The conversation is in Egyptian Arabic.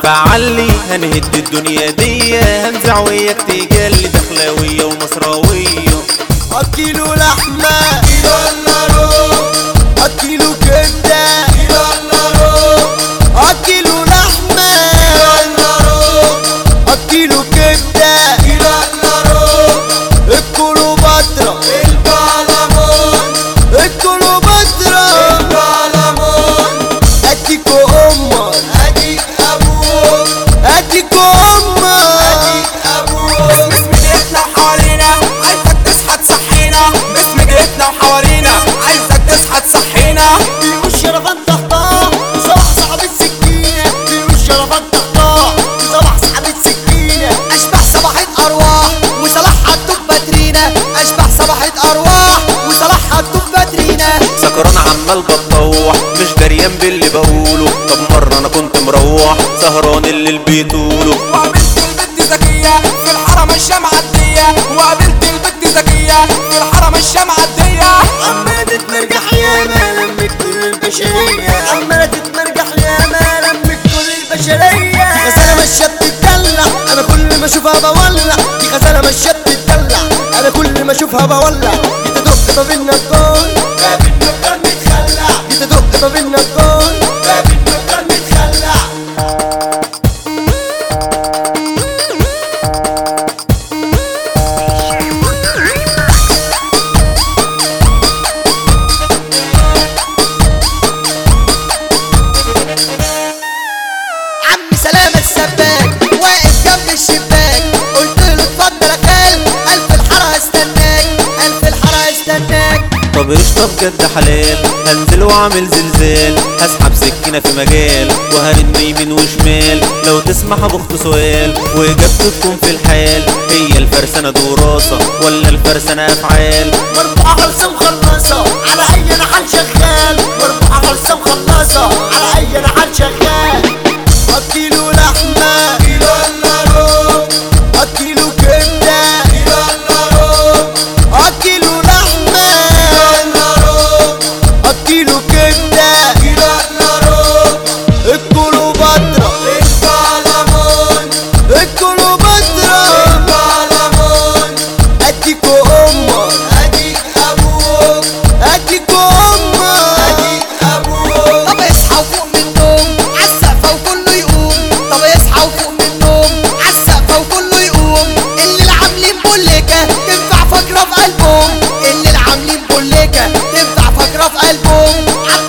فعلي هنهد الدنيا دي هنزع وياك تجلي دخلاوية ومصراوية اكيلو لحمة كيلو النارو اكيلو كبدة كيلو النارو اكيلو لحمة كيلو النارو اكيلو كبدة كيلو النارو الكليوباترا البلمون الكليوباترا البلمون اديكو امك اديك ابوك اديكو امك اديك ابوك باسم جيتنا وحوالينا عايزك تصحى تصحينا باسم جيتنا وحوالينا عايزك تصحى تصحينا بيقول شرفان تحتاه صباح صاحب السكينة بيقول شرفان تحتاه صباح صاحب السكينة اشبح صباحة ارواح وصلاحها الدب باترينا اشبح صباحة ارواح وصلاحها الدب باترينا سكران عمال بتطوح مش دريان باللي بقوله طب مرة انا كنت مروح سهران اللي بيطوله وقابلت البت ذكية في الحرم الشمعة الدية وقابلت البت ذكية في الحرم الشمعة الدية عمالة تتمرجح يا ما لمك كل البشرية عمالة تتمرجح يا ما لمك كل البشرية دي غزالة ماشية بتتدلع أنا كل ما أشوفها بولع دي غزالة ماشية بتتدلع أنا كل ما أشوفها بولع دي تدق ما بينا الجون باب النجار متخلع دي تدق ما بينا الجون باب النجار متخلع عم سلامة السباك واقف جنب الشباك قلت له اتفضل يا خال الف الحارة استناك الف الحارة استناك طب قشطة بجد حلال هنزل واعمل زلزال هسحب سكينة في مجال وهرن يمين وشمال لو تسمح ابخت سؤال واجابته تكون في الحال هي الفرسانة دراسة ولا الفرسانة افعال مربوعة خلصة مخلصة على أي نحل شغال مربوعة خلصة مخلصة على أي نحل شغال أكيلو لحمة كيلو النارو أكيلو كبدة كيلو النارو أكيلو لحمة كيلو النارو أكيلو كبدة كيلو النارو الكليوباترا البلمون الكليوباترا البلمون اديكو امك اديك ابوك اديكو امك اديك ابوك طب اصحى وفوق من النوم عالسقفة وكله يقوم طب اصحى وفوق من النوم عالسقفة وكله يقوم اللي العاملين بوليكا تنفع فقرة في قلبهم اللي العاملين بوليكا تنفع فقرة في قلبهم